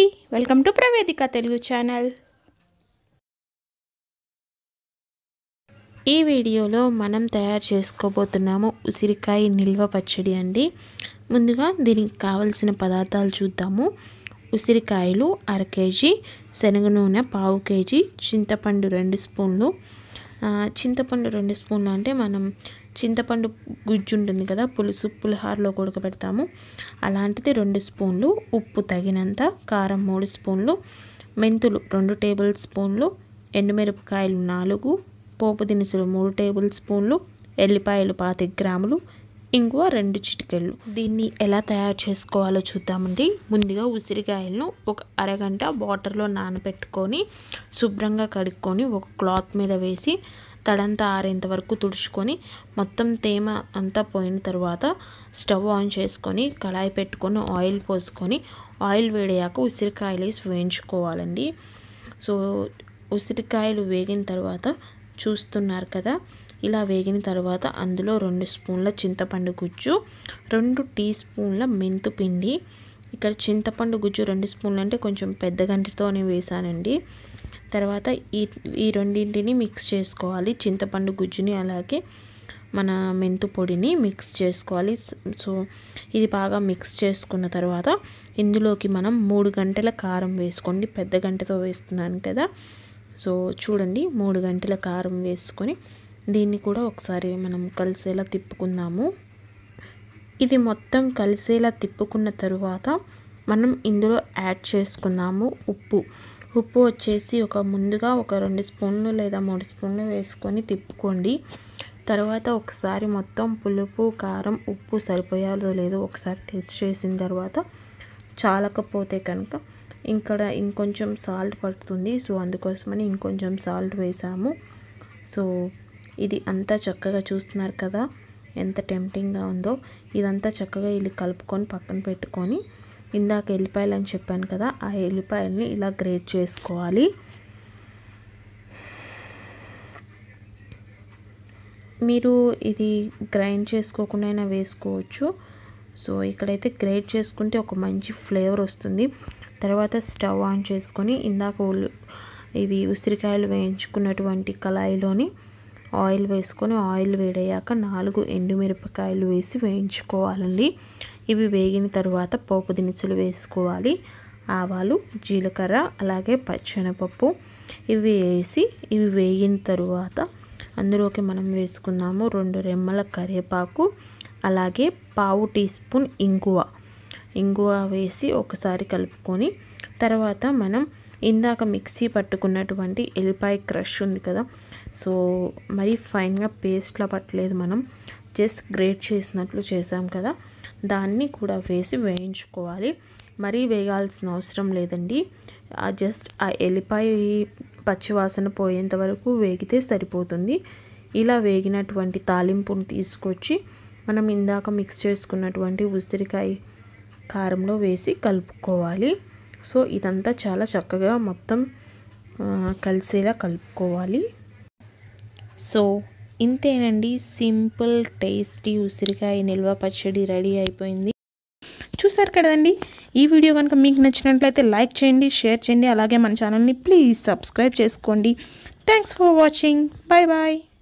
welcome to Pravedika Telugu channel ఈ వీడియోలో మనం తయారు చేసుకోబోతున్నాము ఉసిరికాయ నిల్వ పచ్చడి అండి ముందుగా దీనికి కావలసిన పదార్థాలు చూద్దాము ఉసిరికాయలు అర కేజీ శనగ నూనె పావు కేజీ చింతపండు రెండు స్పూన్లు ఆ, చింతపండు రెండు స్పూన్లు అంటే మనం చింతపండు గుజ్జు ఉంటుంది కదా పులుసు పులిహారలో ఉడకబెడతాము అలాంటిది రెండు స్పూన్లు ఉప్పు తగినంత కారం మూడు స్పూన్లు మెంతులు రెండు టేబుల్ స్పూన్లు ఎండుమిరపకాయలు నాలుగు పోపు దినుసులు మూడు టేబుల్ స్పూన్లు ఎల్లిపాయలు పాతిక గ్రాములు ఇంగువ రెండు చిటికెళ్ళు దీన్ని ఎలా తయారు చేసుకోవాలో చూద్దామండి ముందుగా ఉసిరికాయలను ఒక అరగంట వాటర్లో నానబెట్టుకొని శుభ్రంగా కడుక్కొని ఒక క్లాత్ మీద వేసి తడంతా ఆరేంత వరకు తుడుచుకొని మొత్తం తేమ అంతా పోయిన తర్వాత స్టవ్ ఆన్ చేసుకొని కళాయి పెట్టుకొని ఆయిల్ పోసుకొని ఆయిల్ వేడయ్యాక ఉసిరికాయలు వేసి వేయించుకోవాలండి సో ఉసిరికాయలు వేగిన తర్వాత చూస్తున్నారు కదా ఇలా వేగిన తర్వాత అందులో రెండు స్పూన్ల చింతపండు గుజ్జు రెండు టీ స్పూన్ల మెంతు పిండి ఇక్కడ చింతపండు గుజ్జు రెండు స్పూన్లు అంటే కొంచెం పెద్ద గంటతోనే వేసానండి తర్వాత ఈ ఈ రెండింటిని మిక్స్ చేసుకోవాలి చింతపండు గుజ్జుని అలాగే మన మెంతు పొడిని మిక్స్ చేసుకోవాలి సో ఇది బాగా మిక్స్ చేసుకున్న తర్వాత ఇందులోకి మనం మూడు గంటల కారం వేసుకోండి పెద్ద గంటతో వేస్తున్నాను కదా సో చూడండి మూడు గంటల కారం వేసుకొని దీన్ని కూడా ఒకసారి మనం కలిసేలా తిప్పుకుందాము ఇది మొత్తం కలిసేలా తిప్పుకున్న తరువాత మనం ఇందులో యాడ్ చేసుకుందాము ఉప్పు ఉప్పు వచ్చేసి ఒక ముందుగా ఒక రెండు స్పూన్లు లేదా మూడు స్పూన్లు వేసుకొని తిప్పుకోండి తర్వాత ఒకసారి మొత్తం పులుపు కారం ఉప్పు సరిపోయాలో లేదో ఒకసారి టేస్ట్ చేసిన తర్వాత చాలకపోతే కనుక ఇక్కడ ఇంకొంచెం సాల్ట్ పడుతుంది సో అందుకోసమని ఇంకొంచెం సాల్ట్ వేసాము సో ఇది అంతా చక్కగా చూస్తున్నారు కదా ఎంత టెంప్టింగ్గా ఉందో ఇదంతా చక్కగా ఇలా కలుపుకొని పక్కన పెట్టుకొని ఇందాక ఎల్లిపాయలు అని చెప్పాను కదా ఆ ఎల్లిపాయల్ని ఇలా గ్రేట్ చేసుకోవాలి మీరు ఇది గ్రైండ్ చేసుకోకుండా అయినా వేసుకోవచ్చు సో ఇక్కడైతే గ్రేట్ చేసుకుంటే ఒక మంచి ఫ్లేవర్ వస్తుంది తర్వాత స్టవ్ ఆన్ చేసుకొని ఇందాక ఉల్లి ఇవి ఉసిరికాయలు వేయించుకున్నటువంటి కళాయిలోని ఆయిల్ వేసుకొని ఆయిల్ వేడయ్యాక నాలుగు ఎండుమిరపకాయలు వేసి వేయించుకోవాలండి ఇవి వేగిన తర్వాత పోపు దినుసులు వేసుకోవాలి ఆవాలు జీలకర్ర అలాగే పచ్చెనపప్పు ఇవి వేసి ఇవి వేగిన తరువాత అందులోకి మనం వేసుకున్నాము రెండు రెమ్మల కరివేపాకు అలాగే పావు టీ స్పూన్ ఇంగువ ఇంగువ వేసి ఒకసారి కలుపుకొని తర్వాత మనం ఇందాక మిక్సీ పట్టుకున్నటువంటి ఎల్లిపాయ క్రష్ ఉంది కదా సో మరీ ఫైన్గా పేస్ట్లా పట్టలేదు మనం జస్ట్ గ్రేట్ చేసినట్లు చేసాం కదా దాన్ని కూడా వేసి వేయించుకోవాలి మరీ వేగాల్సిన అవసరం లేదండి ఆ జస్ట్ ఆ ఎల్లిపాయ పచ్చివాసన పోయేంత వరకు వేగితే సరిపోతుంది ఇలా వేగినటువంటి తాలింపును తీసుకొచ్చి మనం ఇందాక మిక్స్ చేసుకున్నటువంటి ఉసిరికాయ కారంలో వేసి కలుపుకోవాలి సో ఇదంతా చాలా చక్కగా మొత్తం కలిసేలా కలుపుకోవాలి సో ఇంతేనండి సింపుల్ టేస్టీ ఉసిరికాయ నిల్వ పచ్చడి రెడీ అయిపోయింది చూసారు కదండి ఈ వీడియో కనుక మీకు నచ్చినట్లయితే లైక్ చేయండి షేర్ చేయండి అలాగే మన ఛానల్ని ప్లీజ్ సబ్స్క్రైబ్ చేసుకోండి thanks for watching bye bye